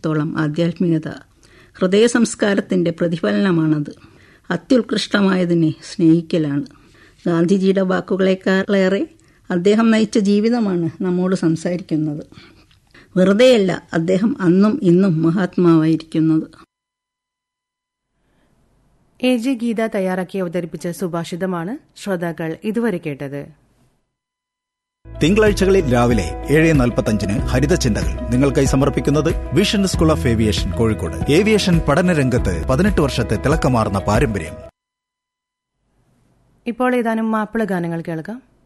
സംബന്ധിച്ചിടത്തോളം ആധ്യാത്മികത ഹൃദയ സംസ്കാരത്തിന്റെ പ്രതിഫലനമാണത് അത്യുത്കൃഷ്ടമായതിനെ സ്നേഹിക്കലാണ് ഗാന്ധിജിയുടെ വാക്കുകളെക്കാളേറെ അദ്ദേഹം നയിച്ച ജീവിതമാണ് നമ്മോട് സംസാരിക്കുന്നത് വെറുതെയല്ല അദ്ദേഹം അന്നും ഇന്നും മഹാത്മാവായിരിക്കുന്നത് എ ജെ ഗീത തയ്യാറാക്കി അവതരിപ്പിച്ച സുഭാഷിതമാണ് ശ്രോതാക്കൾ ഇതുവരെ കേട്ടത് തിങ്കളാഴ്ചകളിൽ രാവിലെ ഏഴ് നാൽപ്പത്തഞ്ചിന് ഹരിത ചിന്തകൾ നിങ്ങൾക്കായി സമർപ്പിക്കുന്നത് vision school of aviation Kozhikode aviation പഠനരംഗത്ത് പതിനെട്ട് വർഷത്തെ തിളക്കമാർന്ന പാരമ്പര്യം ഇപ്പോൾ ഏതാനും മാപ്പിള ഗാനങ്ങൾ കേൾക്കാം